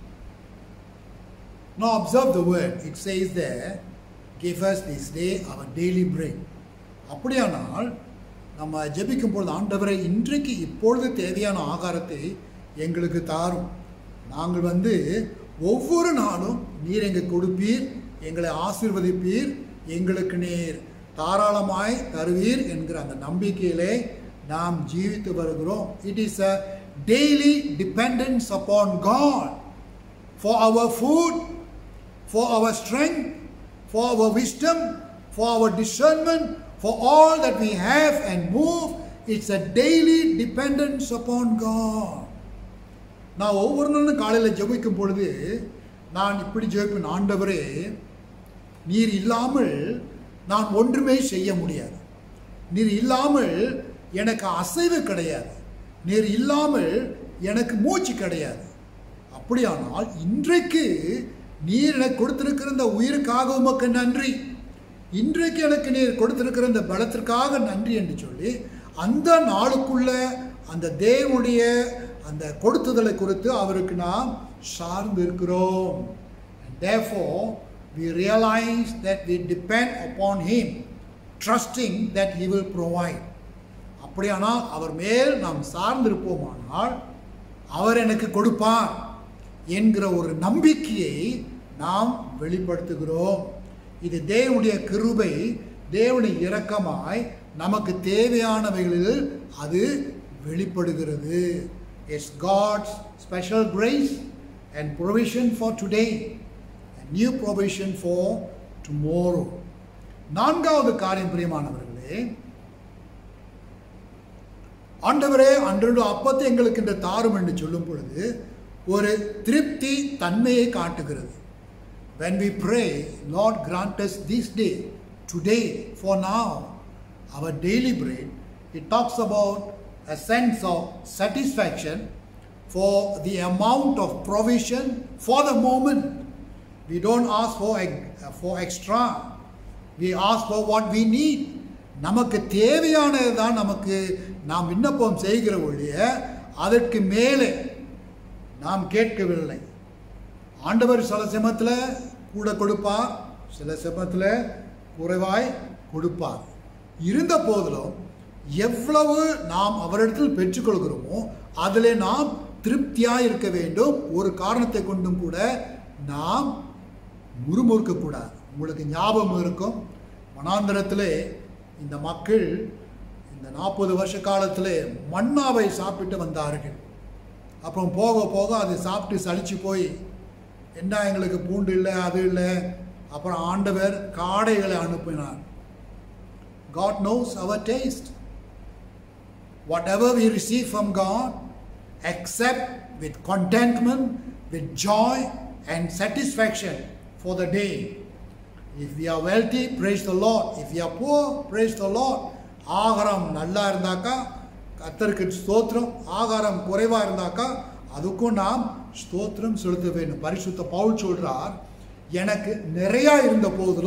C: Now observe the word. It says there, give us this day our daily bread. அப்படியானால் நம்ம ஜெபிக்கும் பொழுது ஆண்டவரை இன்றைக்கு இப்பொழுது தேவையான ஆகாரத்தை எங்களுக்கு தாரும் நாங்கள் வந்து ஒவ்வொரு நாளும் நீர் எங்களுக்கு கொடுப்பீர் எங்களை ஆசீர்வதிப்பீர் எங்களுக்கு நீர் தாராளமாய் தருவீர் என்கிற அந்த நம்பிக்கையிலே நாம் ஜீவித்து வருகிறோம் it is a daily dependence upon God for our food for our strength, for our wisdom, for our discernment, for all that we have and move. It's a daily dependence upon God. நான் ஒவ்வொரு நாளும் காலையில் ஜெபிக்கும் பொழுது நான் இப்படி ஜெபிப்பேன் ஆண்டவரே நீர் இல்லாமல் நான் ஒன்றுமே செய்ய முடியாது நீர் இல்லாமல் எனக்கு அசைவு கிடையாது நீர் இல்லாமல் எனக்கு மூச்சு கிடையாது அப்படியானால் இன்றைக்கு நீர் எனக்கு கொடுத்திருக்கிற இந்த உயிருக்காக உமக்கு நன்றி இன்றைக்கு எனக்கு நீர் கொடுத்திருக்கிற இந்த பலத்திற்காக நன்றி என்று சொல்லி அந்த நாளுக்குள்ள அந்த தேவனுடைய அந்த கொடுத்துதலை குறித்து அவருக்கு நாம் சார்ந்து இருக்கிறோம் therefore we realize that we depend upon him trusting that he will provide அப்படியானால் அவர் மேல் நாம் சார்ந்திருப்போமானால் அவர் எனக்கு கொடுப்பார் என்கிற ஒரு நம்பிக்கையை நாம் வெளிப்படுத்துகிறோம் இது தேவனுடைய கிருபை தேவனுடைய இரக்கமாய் நமக்கு தேவையானவைகளில் அது வெளிப்படுகிறது it's God's special grace and provision for today new provision for tomorrow நான்காவது காரியம் பிரியமானவர்களே ஆண்டவரே அன்றொரு அப்பத்தை எங்களுக்கு இந்த தாரும் என்று சொல்லும் பொழுது ஒரு திருப்தி தன்மையை காட்டுகிறது when we pray lord grant us this day today for now our daily bread it talks about a sense of satisfaction for the amount of provision for the moment we don't ask for ex- for extra we ask for what we need நமக்கு தேவையானது தான் நமக்கு நாம் விண்ணப்பம் செய்கிற ஒழிய அதற்கு மேலே நாம் கேட்கவில்லை ஆண்டவர் சில சமயத்தில் கூட கொடுப்பார் சில சமயத்தில் குறைவாய் கொடுப்பார் இருந்த போதிலும் எவ்வளவு நாம் அவரிடத்தில் பெற்றுக்கொள்கிறோமோ அதிலே நாம் திருப்தியாக இருக்க வேண்டும் ஒரு காரணத்தை கொண்டும் கூட நாம் முறுமுறுக்கக்கூடாது உங்களுக்கு ஞாபகம் இருக்கும் வனாந்திரத்திலே இந்த மக்கள் இந்த நாற்பது வருஷ காலத்திலே மன்னாவை சாப்பிட்டு வந்தார்கள் அப்புறம் போக போக அது சாப்பிட்டு சலிச்சு போய் என்ன எங்களுக்கு பூண்டு இல்லை அது இல்லை அப்புறம் ஆண்டவர் காடைகளை அனுப்பினார் God knows our taste whatever we receive from God accept with contentment with joy and satisfaction for the day if we are wealthy praise the Lord if we are poor praise the Lord ஆகாரம் நல்லா இருந்தாக்கா கத்தருக்கு ஸ்தோத்திரம் ஆகாரம் குறைவாக இருந்தாக்கா அதுக்கும் நாம் ஸ்தோத்திரம் செலுத்த வேண்டும் பரிசுத்த பவுல் சொல்றார் எனக்கு நிறையா இருந்த போதிலும்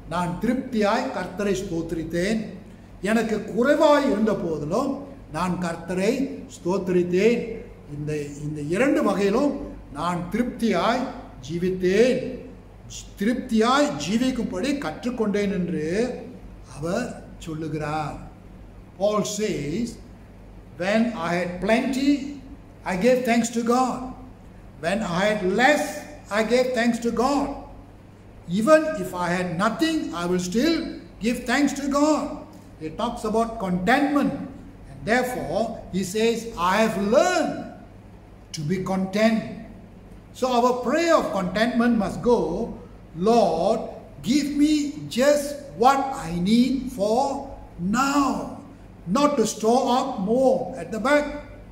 C: நான் திருப்தியாய் கர்த்தரை ஸ்தோத்திரித்தேன் எனக்கு குறைவாய் இருந்த போதிலும் நான் கர்த்தரை ஸ்தோத்திரித்தேன் இந்த இந்த இரண்டு வகையிலும் நான் திருப்தியாய் ஜீவித்தேன் திருப்தியாய் ஜீவிக்கும்படி கற்றுக்கொண்டேன் என்று அவர் சொல்லுகிறார் Paul says, When I had plenty, I gave thanks to God. When I had less, I gave thanks to God. Even if I had nothing, I will still give thanks to God. He talks about contentment. And therefore, he says, I have learned to be content. So our prayer of contentment must go, Lord, give me just what I need for now, not to store up more at the back.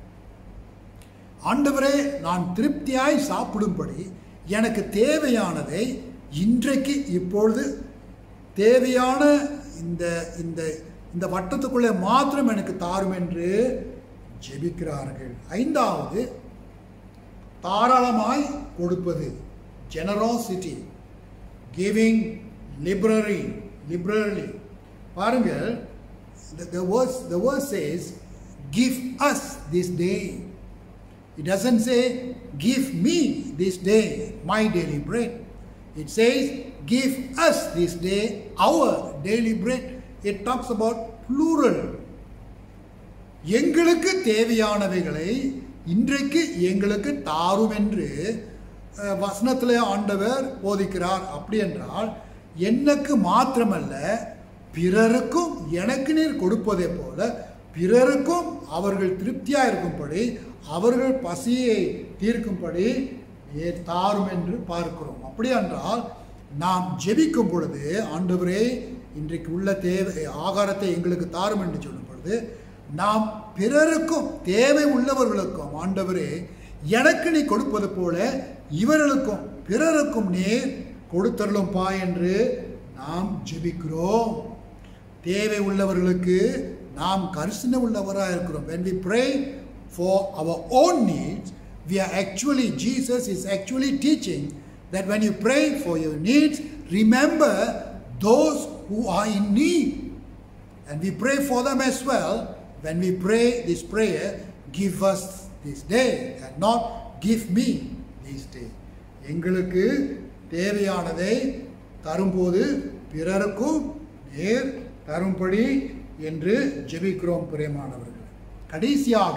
C: ஆண்டவரே நான் திருப்தியாய் சாப்பிடும்படி எனக்கு தேவையானதை இன்றைக்கு இப்பொழுது தேவையான இந்த இந்த இந்த வட்டத்துக்குள்ளே மாத்திரம் எனக்கு தாரும் என்று ஜெபிக்கிறார்கள் ஐந்தாவது தாராளமாய் கொடுப்பது ஜெனரோசிட்டி கிவிங் லிபரரி லிபரலி பாருங்கள் the, the verse the verse says give us this day it doesn't say give me this day my daily bread it says give us this day our daily bread it talks about plural எங்களுக்கு தேவையானவைகளை இன்றைக்கு எங்களுக்கு தாரும் என்று அஹ், வசனத்திலே ஆண்டவர் போதிக்கிறார் அப்படி என்றால் எனக்கு மாத்திரமல்ல பிறருக்கும் எனக்கு நீர் கொடுப்பதை போல பிறருக்கும் அவர்கள் திருப்தியாக இருக்கும்படி அவர்கள் பசியை தீர்க்கும்படி நீர் தாரும் என்று பார்க்கிறோம் அப்படி என்றால் நாம் ஜெபிக்கும் பொழுது ஆண்டவரே இன்றைக்கு உள்ள தேவை ஆகாரத்தை எங்களுக்கு தாரும் என்று சொல்லும் பொழுது நாம் பிறருக்கும் தேவை உள்ளவர்களுக்கும் ஆண்டவரே எனக்கு நீ கொடுப்பது போல இவர்களுக்கும் பிறருக்கும் நீர் கொடுத்தருளும் பா என்று நாம் ஜெபிக்கிறோம் தேவை உள்ளவர்களுக்கு நாம் கரிசனை உள்ளவராக இருக்கிறோம் when we pray for our own needs we are actually jesus is actually teaching that when you pray for your needs remember those who are in need and we pray for them as well when we pray this prayer give us this day and not give me this day எங்களுக்கு தேவையானதை தரும்போது பிறருக்கும் நேர் தரும்படி என்று ஜெபிக்கிறோம் பிரியமானவர்கள் கடைசியாக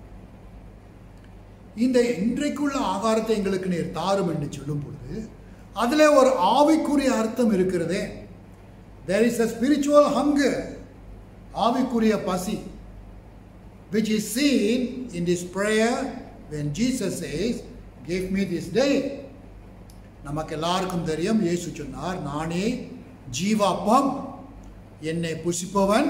C: இந்த இன்றைக்குள்ள ஆகாரத்தை எங்களுக்கு நீர் தாரும் என்று சொல்லும் பொழுது அதில் ஒரு ஆவிக்குரிய அர்த்தம் இருக்கிறதே there is a spiritual hunger ஆவிக்குரிய பசி which is seen in this prayer when Jesus says give me this day நமக்கு எல்லாருக்கும் தெரியும் இயேசு சொன்னார் நானே ஜீவாப்பம் என்னை புசிப்பவன்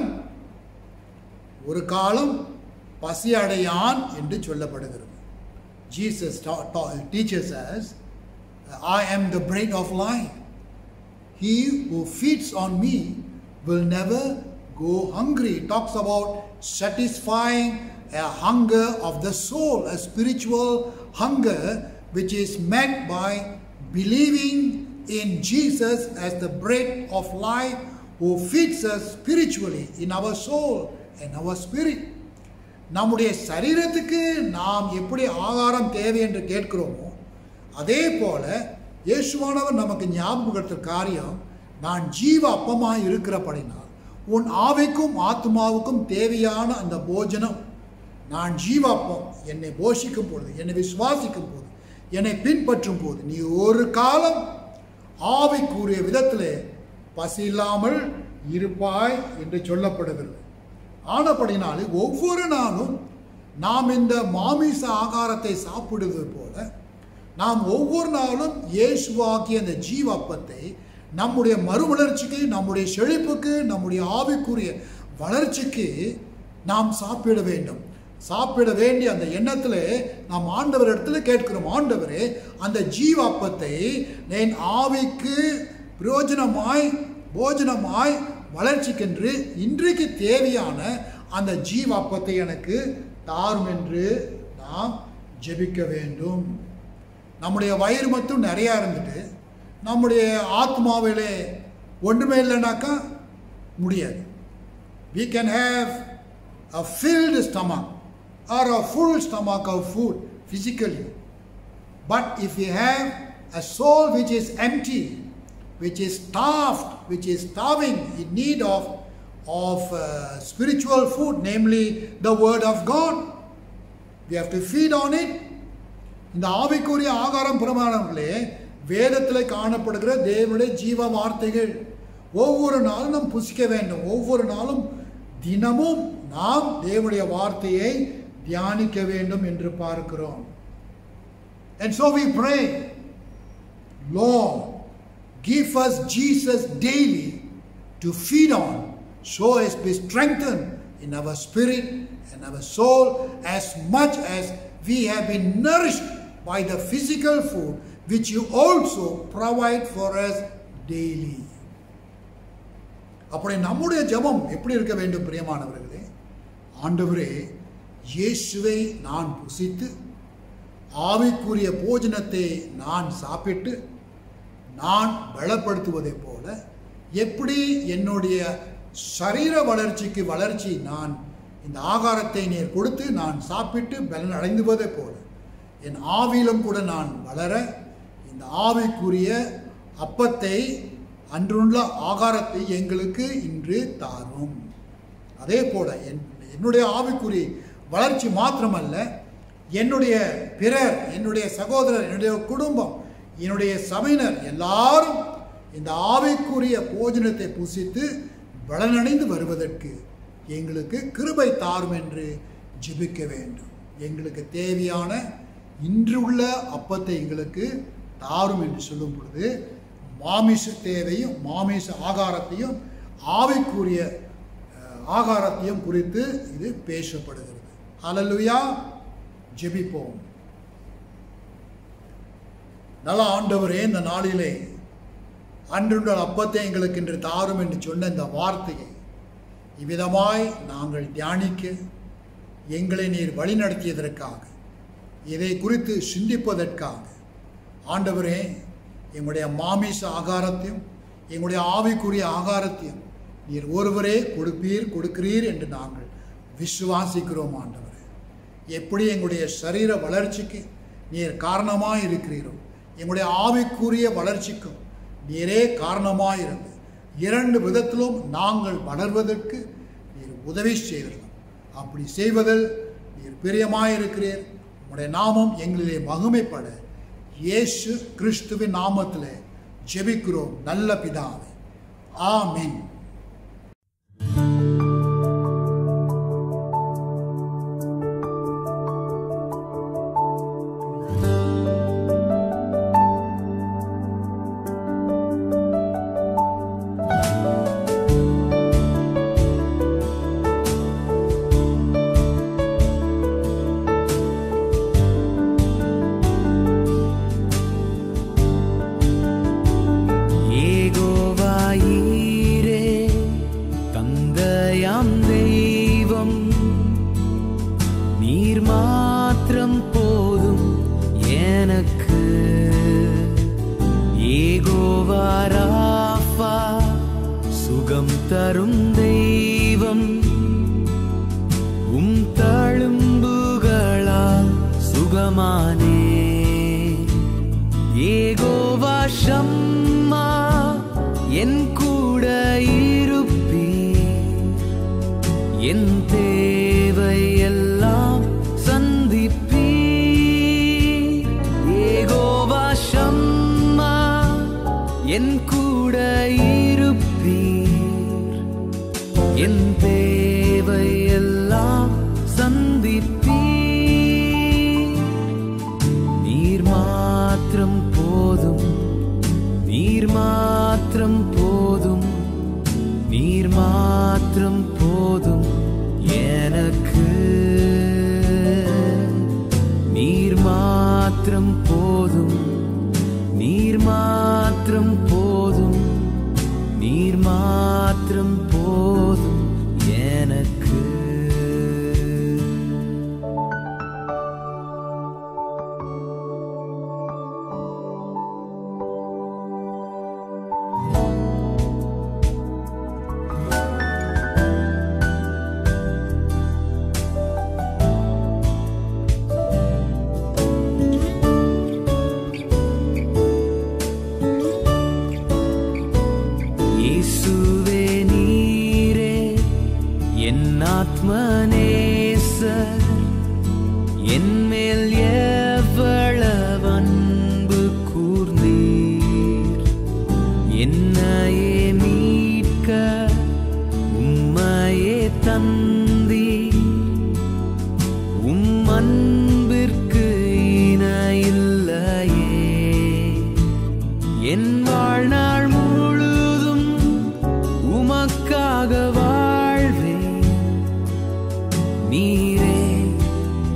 C: ஒரு காலம் பசி அடையான் என்று சொல்லப்படுகிறது Jesus ta- ta- teaches us I am the bread of life he who feeds on me will never go hungry. It talks about satisfying a hunger of the soul, a spiritual hunger which is met by believing in Jesus as the bread of life who feeds us spiritually in our soul and our spirit. நம்முடைய சரீரத்துக்கு நாம் எப்படி ஆகாரம் தேவை என்று கேட்கிறோமோ அதே போல இயேசுவானவர் நமக்கு ஞாபகப்படுத்துகிற காரியம் நான் ஜீவ அப்பமாய் இருக்கிறபடினால் உன் ஆவிக்கும் ஆத்மாவுக்கும் தேவையான அந்த போஜனம் நான் ஜீவாப்பம் என்னை போஷிக்கும் பொழுது என்னை விசுவாசிக்கும் போது என்னை பின்பற்றும் போது நீ ஒரு காலம் ஆவிக்குரிய விதத்திலே பசி இல்லாமல் இருப்பாய் என்று சொல்லப்படுகிறது ஆனபடினாலே ஒவ்வொரு நாளும் நாம் இந்த மாமிச ஆகாரத்தை சாப்பிடுவது போல நாம் ஒவ்வொரு நாளும் இயேசுவாக்கிய அந்த ஜீவப்பத்தை நம்முடைய மறுவளர்ச்சிக்கு நம்முடைய செழிப்புக்கு நம்முடைய ஆவிக்குரிய வளர்ச்சிக்கு நாம் சாப்பிட வேண்டும் சாப்பிட வேண்டிய அந்த எண்ணத்தில் நாம் ஆண்டவர் இடத்துல கேட்கிறோம் ஆண்டவரே அந்த ஜீவாப்பத்தை என் ஆவிக்கு பிரயோஜனமாய் போஜனமாய் வளர்ச்சிக்கென்று இன்றைக்கு தேவையான அந்த ஜீவாப்பத்தை எனக்கு தாரும் என்று நாம் ஜெபிக்க வேண்டும் நம்முடைய வயிறு மட்டும் நிறையா இருந்துட்டு நம்முடைய ஆத்மாவிலே ஒன்றுமே இல்லைனாக்கா முடியாது we can have a filled stomach or a full stomach of food physically but if we have a soul which is empty which is starved which is starving in need of of uh, spiritual food namely the word of god we have to feed on it இந்த ஆவிக்குரிய ஆகாரம் பிரமாணங்களே வேதத்தில் காணப்படுகிற தேவனுடைய ஜீவ வார்த்தைகள் ஒவ்வொரு நாளும் நாம் புசிக்க வேண்டும் ஒவ்வொரு நாளும் தினமும் நாம் தேவனுடைய வார்த்தையை தியானிக்க வேண்டும் என்று பார்க்கிறோம் And so we pray, Lord, give us Jesus daily to feed on, so as be strengthened in our spirit and our soul as much as we have been nourished by the physical food which you also provide for us daily. அப்படி நம்முடைய ஜெபம் எப்படி இருக்க வேண்டும் பிரியமானவர்களே ஆண்டவரே இயேசுவை நான் புசித்து ஆவிக்குரிய போஜனத்தை நான் சாப்பிட்டு நான் பலப்படுத்துவதைப் போல எப்படி என்னுடைய சரீர வளர்ச்சிக்கு வளர்ச்சி நான் இந்த ஆகாரத்தை நீர் கொடுத்து நான் சாப்பிட்டு பலன் அடைந்துவதைப் போல என் ஆவியிலும் கூட நான் வளர இந்த ஆவிக்குரிய அப்பத்தை அன்றுள்ள ஆகாரத்தை எங்களுக்கு இன்று தாரும் அதே போல என் என்னுடைய ஆவிக்குரிய வளர்ச்சி மாத்திரமல்ல என்னுடைய பிறர் என்னுடைய சகோதரர் என்னுடைய குடும்பம் என்னுடைய சபையினர் எல்லாரும் இந்த ஆவிக்குரிய போஜனத்தை புசித்து பலனடைந்து வருவதற்கு எங்களுக்கு கிருபை தாரும் என்று ஜெபிக்க வேண்டும் எங்களுக்கு தேவையான இன்றுள்ள அப்பத்தை எங்களுக்கு தாரும் என்று சொல்லும் பொழுது மாமிச தேவையும் மாமிச ஆகாரத்தையும் ஆவிக்குரிய அஹ், ஆகாரத்தையும் குறித்து இது பேசப்படுகிறது ஹalleluya ஜெபிப்போம் நல்ல ஆண்டவரே இந்த நாளிலே அன்றுள்ள அப்பத்தை எங்களுக்கு இன்று தாரும் என்று சொன்ன இந்த வார்த்தையை இவ்விதமாய் நாங்கள் தியானிக்க எங்களை நீர் வழிநடத்தியதற்காக இதை குறித்து சிந்திப்பதற்காக ஆண்டவரே எங்களுடைய மாமிச ஆகாரத்தையும் எங்களுடைய ஆவிக்குரிய ஆகாரத்தையும் நீர் ஒருவரே கொடுப்பீர் கொடுக்கிறீர் என்று நாங்கள் விசுவாசிக்கிறோம் ஆண்டவரே எப்படி எங்களுடைய சரீர வளர்ச்சிக்கு நீர் காரணமாக இருக்கிறீரோ எங்களுடைய ஆவிக்குரிய வளர்ச்சிக்கும் நீரே காரணமாக இருந்து இரண்டு விதத்திலும் நாங்கள் வளர்வதற்கு நீர் உதவி செய்திருந்தோம் அப்படி செய்வதில் நீர் பிரியமாயிருக்கிறீர் உம்முடைய நாமம் எங்களிலே மகிமைப்பட இயேசு கிறிஸ்துவின் நாமத்திலே ஜெபிக்கிறோம் நல்ல பிதாவே ஆமென்
F: ஏகோவாயீரே தந்தையாம் தெய்வம் நீர் மாத்திரம் போதும் எனக்கு ஏகோவாராஃபா சுகம் தரும் தெய்வம் உம் தழும்புகளால் சுகமானே ஏகோவா ஷம்மா என் கூட இருப்பீ என் தேவையெல்லாம் சந்திப்பீ ஏகோவா ஷம்மா என் கூட இருப்பீர் என் தேவையெல்லாம் சந்திப்பீர் நீர் மாத்திரம் போதும் நீர் மாத்திரம் போதும்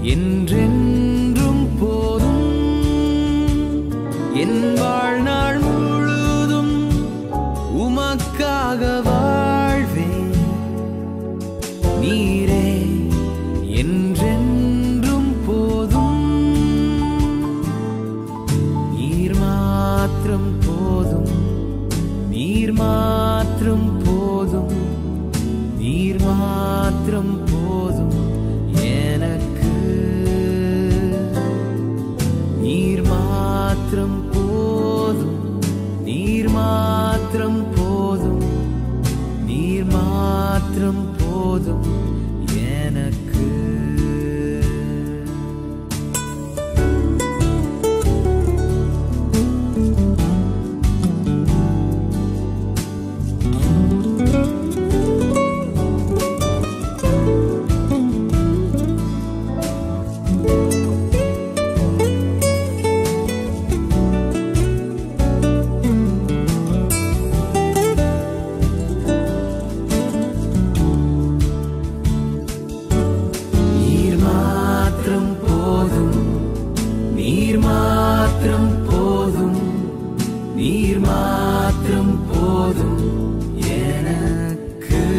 F: என்றென்றும் போதும் என் வாழ்நாள் முழுதும் உமக்காக வாழ்வேன் நீரே என்றென்றும் போதும் நீர் மாத்திரம் போதும் நீர் மாத்திரம் போதும் நீர் மாத்திரம் போதும் எனக்கு நீர் மாத்திரம் போதும் நீர் மாத்திரம் போதும் நீர் மாத்திரம் போதும் எனக்கு நீர் மாத்திரம் போதும் நீர் மாத்திரம் போதும் நீர் மாத்திரம் போதும் எனக்கு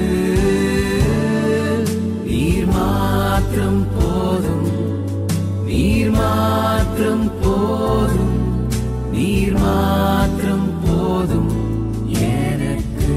F: நீர் மாத்திரம் போதும் நீர் மாத்திரம் போதும் நீர் மாத்திரம் போதும் எனக்கு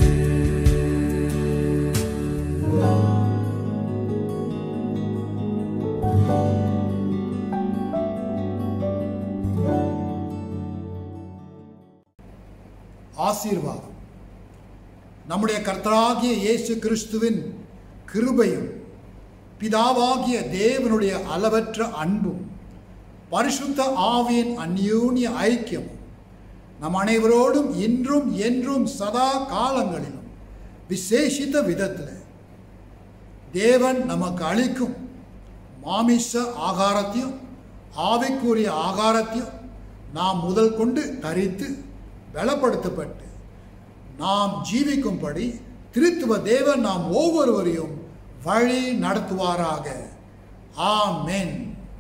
C: ஆசீர்வாதம் நம்முடைய கர்த்தராகிய இயேசு கிறிஸ்துவின் கிருபையும் பிதாவாகிய தேவனுடைய அளவற்ற அன்பும் பரிசுத்த ஆவியின் அந்யூன்ய ஐக்கியமும் நம் அனைவரோடும் இன்றும் என்றும் சதா காலங்களிலும் விசேஷித்த விதத்தில் தேவன் நமக்கு அளிக்கும் மாமிச ஆகாரத்தையும் ஆவிக்குரிய ஆகாரத்தையும் நாம் முதல் கொண்டு தரித்து பலப்படுத்தப்பட்டு நாம் ஜீவிக்கும்படி திருத்துவ தேவன் நாம் ஒவ்வொருவரையும் வழி நடத்துவாராக ஆமென்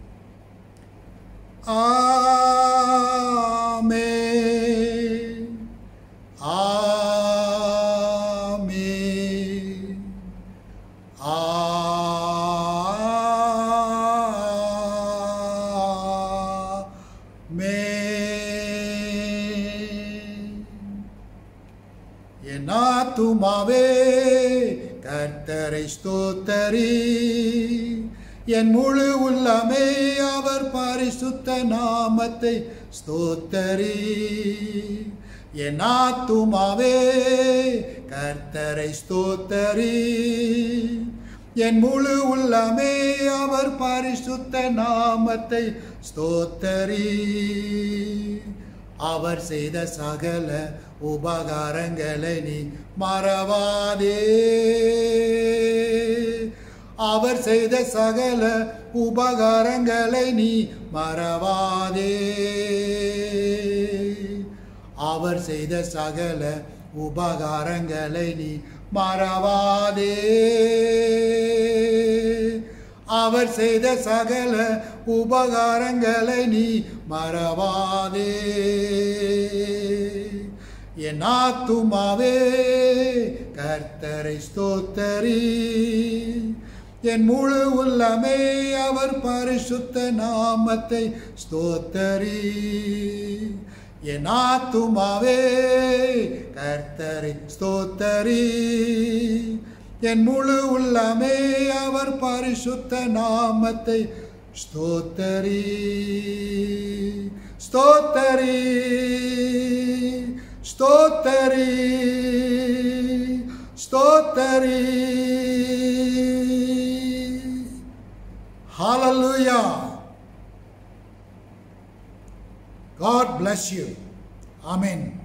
C: ஆமென் ஆமென் ஆமென் என் ஆத்துமாவே கர்த்தரை ஸ்தோத்தரி என் முழு உள்ளமே அவர் பரிசுத்த நாமத்தை ஸ்தோத்தரி என் ஆத்துமாவே கர்த்தரை ஸ்தோத்தரி என் முழு உள்ளமே அவர் பரிசுத்த நாமத்தை ஸ்தோத்தரி அவர் செய்த சகல உபகாரங்களை நீ மறவாதே அவர் செய்த சகல உபகாரங்களை நீ மறவாதே அவர் செய்த சகல உபகாரங்களை நீ மறவாதே அவர் செய்த சகல உபகாரங்களை நீ மறவாதே என் ஆத்துமாவே கர்த்தரை ஸ்தோத்தரி என் முழு உள்ளமே அவர் பரிசுத்த நாமத்தை ஸ்தோத்தரி என் ஆத்துமாவே கர்த்தரை ஸ்தோத்தரி என் முழு உள்ளமே அவர் பரிசுத்த நாமத்தை ஸ்தோத்தரி ஸ்தோத்தரி ஸ்தோத்தரி ஸ்தோத்தரி Hallelujah. God bless you. Amen.